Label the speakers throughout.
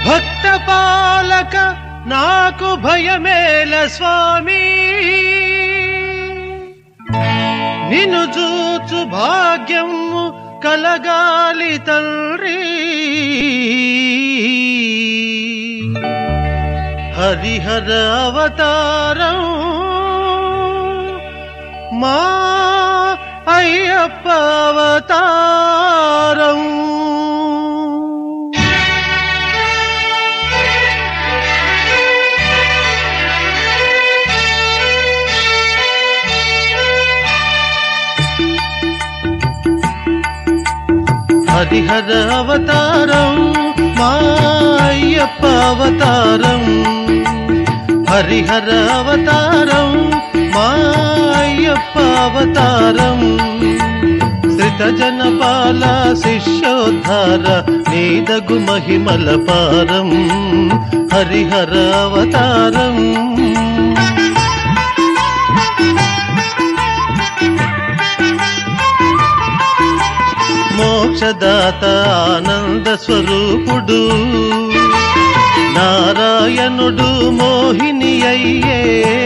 Speaker 1: భక్త పాలక నాకు భయమేల స్వామి నిన్ను చూచు భాగ్యము కలగాలి తండ్రి హరిహర అవతారం మా అయ్యప్ప అవతారం హరిహర అవతారం మా అయ్యప్ప అవతారం హరిహర అవతారం మా అయ్యప్ప అవతారం శ్రిత జనపాల శిష్యోద్ధార నీదగు మహిమల పారం హరిహర అవతారం మోక్షదాత ఆనంద స్వరూపుడు నారాయణుడు మోహిని అయ్యే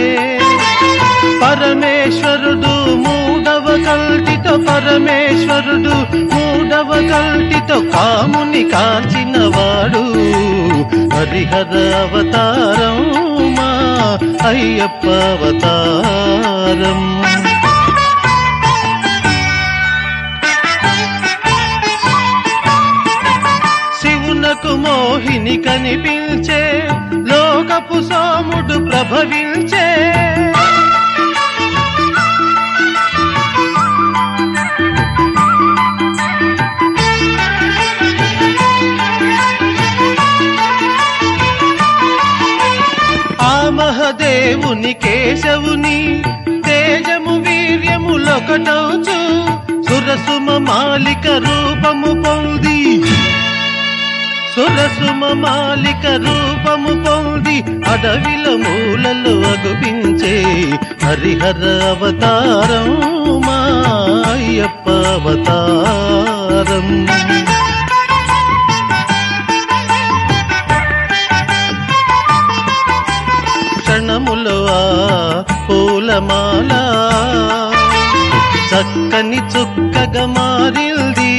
Speaker 1: పరమేశ్వరుడు మూడవ కల్టితో పరమేశ్వరుడు మూడవ కల్టితో కాముని కాల్చినవాడు హరిహర అవతారం మా అయ్యప్ప అవతారం శివునకు మోహిని కనిపించే లోకపు సోముడు ప్రభవించే ఆ మహదేవుని కేశవుని తేజము వీర్యములొకటవుచు సురసుమ మాలిక రూపము పొంది సురసుమ మాలిక రూపము పొంది అడవిల మూలలు అగుపించే హరిహర అవతారం మా అయ్యప్ప అవతారం క్షణములో ఆ పూలమాల చక్కని చుక్కగా మారింది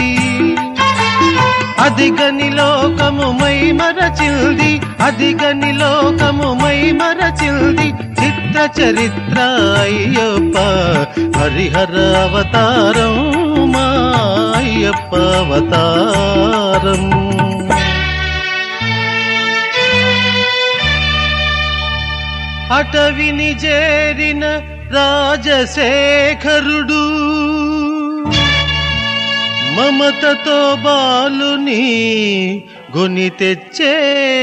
Speaker 1: అదిగని లోకము మై మరచిల్ది అదిగని లోకము మై మరచిల్ది చిత్ర చరిత్ర అయ్యప్ప హరిహర అవతారం మా అయ్యప్ప అవతారం అటవిని చేరిన రాజశేఖరుడు మమతతో బాలుని గొని తెచ్చే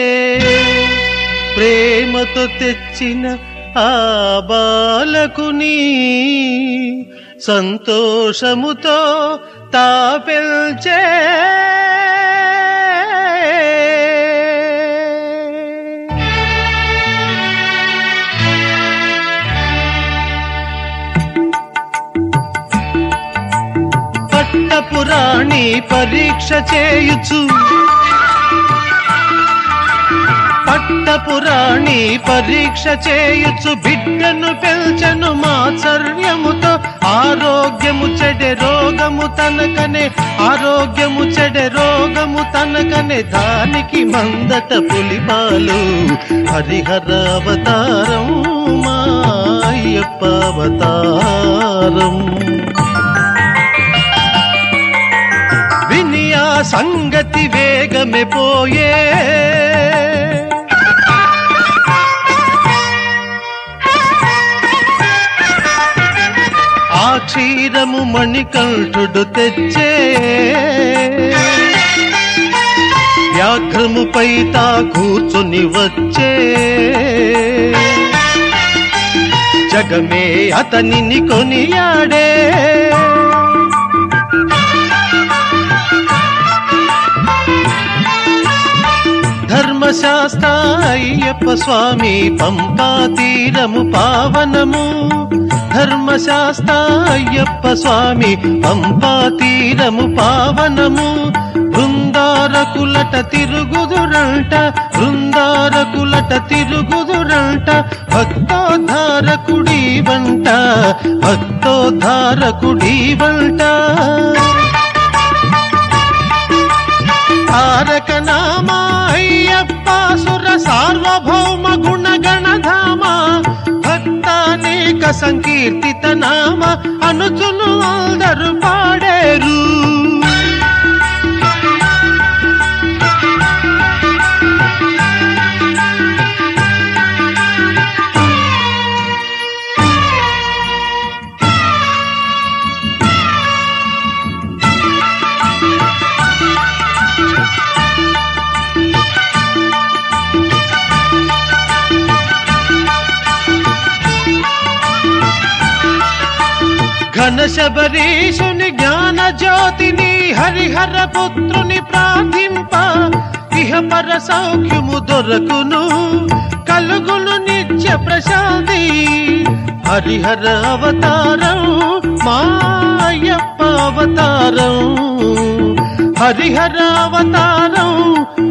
Speaker 1: ప్రేమతో తెచ్చిన ఆ బాలకుని సంతోషముతో తాపెల్చే పట్టపురాణి పరీక్ష చేయుచు పట్టపురాణి పరీక్ష చేయుచు బిడ్డను పెంచను మాచర్యముతో ఆరోగ్యము చెడే రోగము తనకనే ఆరోగ్యము చెడే రోగము తనకనే దానికి మందట పులిపాలు హరిహర అవతారం మా అయ్యప్ప అవతారం విని ఆ సంగతి వేగమే పోయే ఆ క్షీరము మణికంఠుడు తెచ్చే వ్యాఘ్రముపై తా కూర్చుని వచ్చే జగమే అతనిని కొనియాడే ధర్మశాస్త్ర అయ్యప్ప స్వామి పంపా తీరము పావనము ధర్మశాస్త్ర అయ్యప్ప స్వామి పంపా తీరము పావనము బృందార బృందారకులట తిరుగుదురంట బృందారకులట తిరుగుదురంట భక్తోద్ధారకుడి వంట భక్తోద్ధారకుడి వంట తారక నామ అయ్యప్ప సుర సార్వభౌమ గుణ గణధామ భక్తానేక సంకీర్తిత నామ అనుచును అందరు పాడేరు ఘన శబరీషుని జ్ఞాన జ్యోతిని హరిహర పుత్రుని ప్రార్థింప ఇహ పర సౌఖ్యము దొరకును కలుగును నిత్య ప్రశాంతి హరిహర అవతారం మాయప్ప అవతారం హరిహర అవతారం